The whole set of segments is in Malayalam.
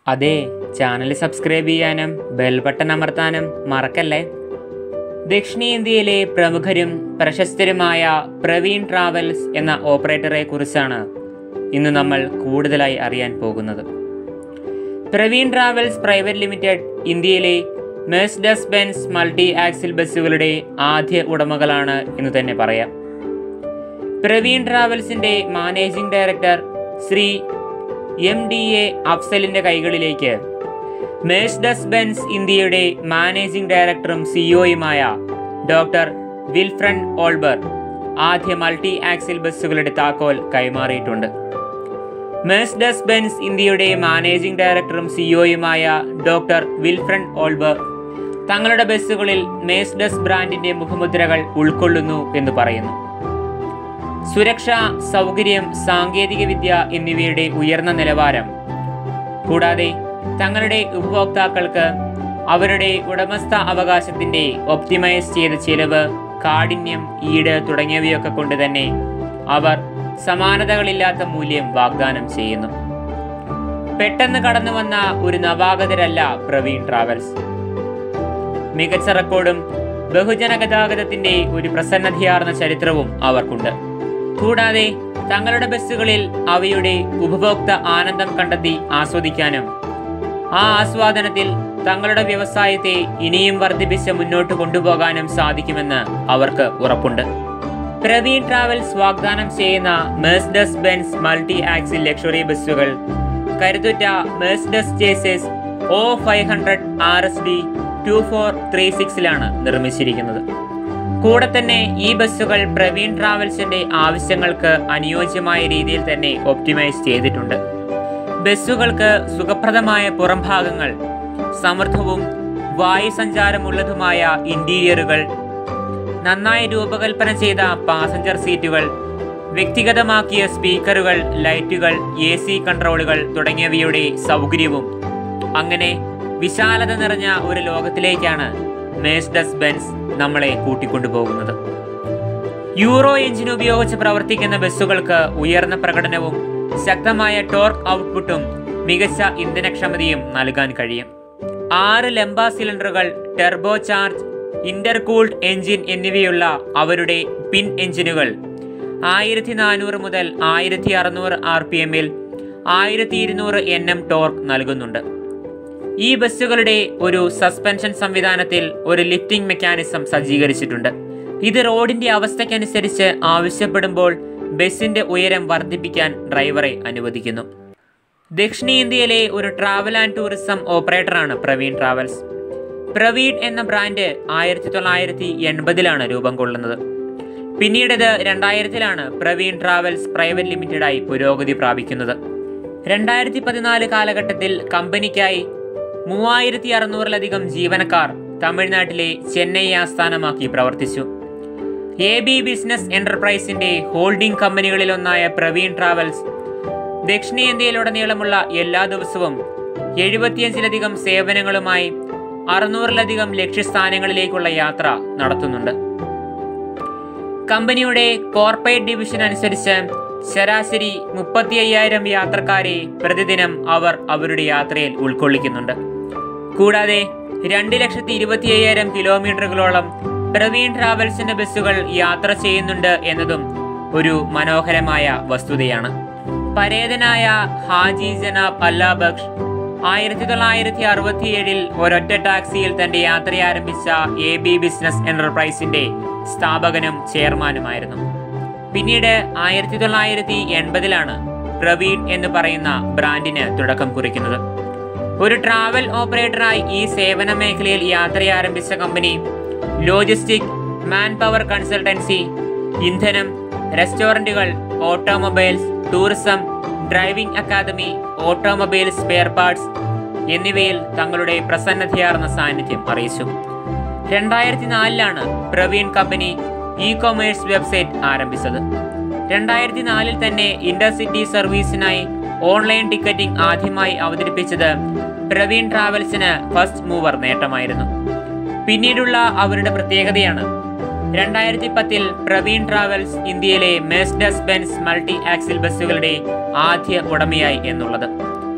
അതെ ചാനൽ സബ്സ്ക്രൈബ് ചെയ്യാനും ബെൽ ബട്ടൺ അമർത്താനും മറക്കല്ലേ ദക്ഷിണേന്ത്യയിലെ പ്രമുഖരും പ്രശസ്തരുമായ പ്രവീൺ ട്രാവൽസ് എന്ന ഓപ്പറേറ്ററെ കുറിച്ചാണ് ഇന്ന് നമ്മൾ കൂടുതലായി അറിയാൻ പോകുന്നത് പ്രവീൺ ട്രാവൽസ് പ്രൈവറ്റ് ലിമിറ്റഡ് ഇന്ത്യയിലെ മെഴ്സ്ഡസ് ബെൻസ് മൾട്ടി ആക്സിൽ ബസ്സുകളുടെ ആദ്യ ഉടമകളാണ് എന്ന് തന്നെ പറയാം പ്രവീൺ ട്രാവൽസിന്റെ managing director Shri M D A അഫ്സലിന്റെ കൈകളിലേക്ക് മേഴ്സ്ഡസ് ബെൻസ് ഇന്ത്യയുടെ മാനേജിംഗ് ഡയറക്ടറും സിഇഒയുമായ ഡോക്ടർ വിൽഫ്രൺ ഓൾബർ ആദ്യ മൾട്ടി ആക്സിൽ ബസ്സുകളുടെ താക്കോൽ കൈമാറിയിട്ടുണ്ട് മേഴ്സ്ഡസ് ബെൻസ് ഇന്ത്യയുടെ മാനേജിംഗ് ഡയറക്ടറും സിഇഒയുമായ ഡോക്ടർ വിൽഫ്രൺ ഓൾബർ തങ്ങളുടെ ബസ്സുകളിൽ മേഴ്സ്ഡസ് ബ്രാൻഡിന്റെ മുഖമുദ്രകൾ ഉൾക്കൊള്ളുന്നു എന്ന് പറയുന്നു സുരക്ഷ സൗകര്യം സാങ്കേതികവിദ്യ എന്നിവയുടെ ഉയർന്ന നിലവാരം കൂടാതെ തങ്ങളുടെ ഉപഭോക്താക്കൾക്ക് അവരുടെ ഉടമസ്ഥ അവകാശത്തിന്റെ ഒപ്റ്റിമൈസ് ചെയ്ത ചിലവ് കാഠിന്യം ഈട് തുടങ്ങിയവയൊക്കെ കൊണ്ട് തന്നെ അവർ സമാനതകളില്ലാത്ത മൂല്യം വാഗ്ദാനം ചെയ്യുന്നു പെട്ടെന്ന് കടന്നു വന്ന ഒരു നവാഗതരല്ല പ്രവീൺ ട്രാവൽസ് മികച്ച റെക്കോർഡും ബഹുജന ഗതാഗതത്തിന്റെ ഒരു പ്രസന്നതയാർന്ന ചരിത്രവും അവർക്കുണ്ട് കൂടാതെ തങ്ങളുടെ ബസ്സുകളിൽ അവയുടെ ഉപഭോക്ത ആനന്ദം കണ്ടെത്തി ആസ്വദിക്കാനും ആ ആസ്വാദനത്തിൽ തങ്ങളുടെ വ്യവസായത്തെ ഇനിയും വർദ്ധിപ്പിച്ച് മുന്നോട്ട് കൊണ്ടുപോകാനും സാധിക്കുമെന്ന് അവർക്ക് ഉറപ്പുണ്ട് പ്രവീൺ ട്രാവൽസ് വാഗ്ദാനം ചെയ്യുന്ന Mercedes Benz multi axle luxury ബസ്സുകൾ കരുത്തുറ്റ Mercedes chassis O five hundred R S D two four three സിക്സിലാണ് നിർമ്മിച്ചിരിക്കുന്നത് കൂടെ തന്നെ ഈ ബസ്സുകൾ പ്രവീൺ ട്രാവൽസിന്റെ ആവശ്യങ്ങൾക്ക് അനുയോജ്യമായ രീതിയിൽ തന്നെ ഒപ്റ്റിമൈസ് ചെയ്തിട്ടുണ്ട് ബസ്സുകൾക്ക് സുഖപ്രദമായ പുറംഭാഗങ്ങൾ സമൃദ്ധവും വായുസഞ്ചാരമുള്ളതുമായ ഇന്റീരിയറുകൾ നന്നായി രൂപകൽപ്പന ചെയ്ത പാസഞ്ചർ സീറ്റുകൾ വ്യക്തിഗതമാക്കിയ സ്പീക്കറുകൾ ലൈറ്റുകൾ എ സി കൺട്രോളുകൾ തുടങ്ങിയവയുടെ സൗകര്യവും അങ്ങനെ വിശാലത നിറഞ്ഞ ഒരു ലോകത്തിലേക്കാണ് മേഴ്സ്ഡസ് ബെൻസ് നമ്മളെ കൂട്ടിക്കൊണ്ടുപോകുന്നത് യൂറോ എഞ്ചിൻ ഉപയോഗിച്ച് പ്രവർത്തിക്കുന്ന ബസ്സുകൾക്ക് ഉയർന്ന പ്രകടനവും ശക്തമായ ടോർക്ക് ഔട്ട്പുട്ടും മികച്ച ഇന്ധനക്ഷമതയും നൽകാൻ കഴിയും ആറ് ലംബ സിലിണ്ടറുകൾ ടെർബോ ചാർജ് ഇന്റർകൂൾഡ് എഞ്ചിൻ എന്നിവയുള്ള അവരുടെ പിൻ എഞ്ചിനുകൾ ആയിരത്തി നാനൂറ് മുതൽ ആയിരത്തി അറുന്നൂറ് ആർ പി എമ്മിൽ ആയിരത്തി ഇരുന്നൂറ് എൻ എം ടോർക്ക് നൽകുന്നുണ്ട് ഈ ബസ്സുകളുടെ ഒരു സസ്പെൻഷൻ സംവിധാനത്തിൽ ഒരു ലിഫ്റ്റിംഗ് മെക്കാനിസം സജ്ജീകരിച്ചിട്ടുണ്ട് ഇത് റോഡിന്റെ അവസ്ഥയ്ക്കനുസരിച്ച് ആവശ്യപ്പെടുമ്പോൾ ബസ്സിന്റെ ഉയരം വർദ്ധിപ്പിക്കാൻ ഡ്രൈവറെ അനുവദിക്കുന്നു ദക്ഷിണേന്ത്യയിലെ ഒരു ട്രാവൽ ആൻഡ് ടൂറിസം ഓപ്പറേറ്ററാണ് പ്രവീൺ ട്രാവൽസ് പ്രവീൺ എന്ന ബ്രാൻഡ് ആയിരത്തി തൊള്ളായിരത്തി എൺപതിലാണ് രൂപം കൊള്ളുന്നത് പിന്നീട് ഇത് രണ്ടായിരത്തിലാണ് പ്രവീൺ ട്രാവൽസ് പ്രൈവറ്റ് ലിമിറ്റഡായി പുരോഗതി പ്രാപിക്കുന്നത് രണ്ടായിരത്തി പതിനാല് കാലഘട്ടത്തിൽ കമ്പനിക്കായി മൂവായിരത്തി അറുന്നൂറിലധികം ജീവനക്കാർ തമിഴ്നാട്ടിലെ ചെന്നൈ ആസ്ഥാനമാക്കി പ്രവർത്തിച്ചു എ ബി ബിസിനസ് എന്റർപ്രൈസിന്റെ ഹോൾഡിംഗ് കമ്പനികളിലൊന്നായ പ്രവീൺ ട്രാവൽസ് ദക്ഷിണേന്ത്യയിലുടനീളമുള്ള എല്ലാ ദിവസവും എഴുപത്തിയഞ്ചിലധികം സേവനങ്ങളുമായി അറുന്നൂറിലധികം ലക്ഷ്യസ്ഥാനങ്ങളിലേക്കുള്ള യാത്ര നടത്തുന്നുണ്ട് കമ്പനിയുടെ കോർപ്പറേറ്റ് ഡിവിഷൻ അനുസരിച്ച് ശരാശരി മുപ്പത്തി അയ്യായിരം യാത്രക്കാരെ പ്രതിദിനം അവർ അവരുടെ യാത്രയിൽ ഉൾക്കൊള്ളിക്കുന്നുണ്ട് കൂടാതെ രണ്ട് ലക്ഷത്തി ഇരുപത്തി അയ്യായിരം കിലോമീറ്ററുകളോളം പ്രവീൺ ട്രാവൽസിന്റെ ബസ്സുകൾ യാത്ര ചെയ്യുന്നുണ്ട് എന്നതും ഒരു മനോഹരമായ വസ്തുതയാണ് പരേതനായ ഹാജി ജനാബ് അല്ലാ ബക്ഷ് ആയിരത്തി തൊള്ളായിരത്തി അറുപത്തിയേഴിൽ ഒരൊറ്റ ടാക്സിയിൽ തന്റെ യാത്ര ആരംഭിച്ച എ ബി ബിസിനസ് എന്റർപ്രൈസിന്റെ സ്ഥാപകനും ചെയർമാനുമായിരുന്നു പിന്നീട് ആയിരത്തി തൊള്ളായിരത്തി എൺപതിലാണ് പ്രവീൺ എന്ന് പറയുന്ന ബ്രാൻഡിന് തുടക്കം കുറിക്കുന്നത് ഒരു ട്രാവൽ ഓപ്പറേറ്ററായി ഈ സേവന മേഖലയിൽ യാത്ര ആരംഭിച്ച company logistic man power consultancy ഇന്ധനം റെസ്റ്റോറന്റുകൾ automobiles tourism driving academy automobile spare parts എന്നിവയിൽ തങ്ങളുടെ പ്രസന്നതയാർന്ന സാന്നിധ്യം അറിയിച്ചു രണ്ടായിരത്തി നാലിലാണ് Praveen company e commerce website ആരംഭിച്ചത് രണ്ടായിരത്തി നാലിൽ തന്നെ ഇന്റർസിറ്റി സർവീസിനായി ഓൺലൈൻ ടിക്കറ്റിംഗ് ആദ്യമായി അവതരിപ്പിച്ചത് പ്രവീൺ ട്രാവൽസിന് ഫസ്റ്റ് മൂവർ നേട്ടമായിരുന്നു പിന്നീടുള്ള അവരുടെ പ്രത്യേകതയാണ് രണ്ടായിരത്തി പത്തിൽ പ്രവീൺ ട്രാവൽസ് ഇന്ത്യയിലെ മേഴ്സ്ഡസ് ബെൻസ് മൾട്ടി ആക്സിൽ ബസ്സുകളുടെ ആദ്യ ഉടമയായി എന്നുള്ളത്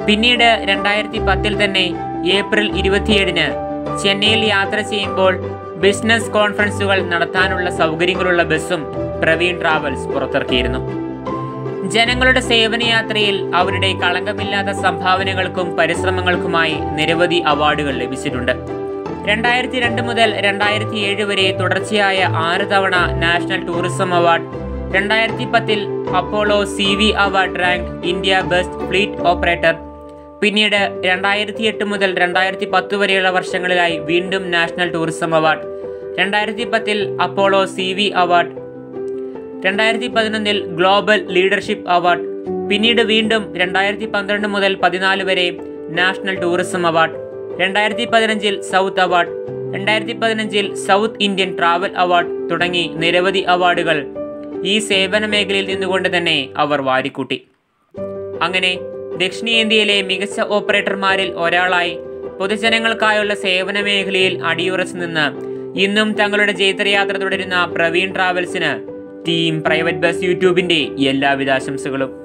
പിന്നീട് രണ്ടായിരത്തി പത്തിൽ തന്നെ ഏപ്രിൽ ഇരുപത്തിയേഴിന് ചെന്നൈയിൽ യാത്ര ചെയ്യുമ്പോൾ ബിസിനസ് കോൺഫറൻസുകൾ നടത്താനുള്ള സൗകര്യങ്ങളുള്ള ബസ്സും പ്രവീൺ ട്രാവൽസ് പുറത്തിറക്കിയിരുന്നു ജനങ്ങളുടെ സേവനയാത്രയിൽ അവരുടെ കളങ്കമില്ലാത്ത സംഭാവനകൾക്കും പരിശ്രമങ്ങൾക്കുമായി നിരവധി അവാർഡുകൾ ലഭിച്ചിട്ടുണ്ട് രണ്ടായിരത്തി രണ്ട് മുതൽ രണ്ടായിരത്തി ഏഴ് വരെ തുടർച്ചയായ ആറ് തവണ നാഷണൽ ടൂറിസം അവാർഡ് രണ്ടായിരത്തി പത്തിൽ Apollo C V award rank India best fleet operator പിന്നീട് രണ്ടായിരത്തി എട്ട് മുതൽ രണ്ടായിരത്തി പത്ത് വരെയുള്ള വർഷങ്ങളിലായി വീണ്ടും നാഷണൽ ടൂറിസം അവാർഡ് രണ്ടായിരത്തി പത്തിൽ അപ്പോളോ സി വി അവാർഡ് രണ്ടായിരത്തി പതിനൊന്നിൽ ഗ്ലോബൽ ലീഡർഷിപ്പ് അവാർഡ് പിന്നീട് വീണ്ടും രണ്ടായിരത്തി പന്ത്രണ്ട് മുതൽ പതിനാല് വരെ നാഷണൽ ടൂറിസം അവാർഡ് രണ്ടായിരത്തി പതിനഞ്ചിൽ സൗത്ത് അവാർഡ് രണ്ടായിരത്തി പതിനഞ്ചിൽ സൗത്ത് ഇന്ത്യൻ ട്രാവൽ അവാർഡ് തുടങ്ങി നിരവധി അവാർഡുകൾ ഈ സേവന മേഖലയിൽ നിന്നുകൊണ്ട് തന്നെ അവർ വാരിക്കൂട്ടി അങ്ങനെ ദക്ഷിണേന്ത്യയിലെ മികച്ച ഓപ്പറേറ്റർമാരിൽ ഒരാളായി പൊതുജനങ്ങൾക്കായുള്ള സേവന മേഖലയിൽ അടിയുറച്ചു നിന്ന് ഇന്നും തങ്ങളുടെ ജൈത്രയാത്ര തുടരുന്ന പ്രവീൺ ട്രാവൽസിന് ടീം പ്രൈവറ്റ് ബസ് യൂട്യൂബിന്റെ എല്ലാവിധ ആശംസകളും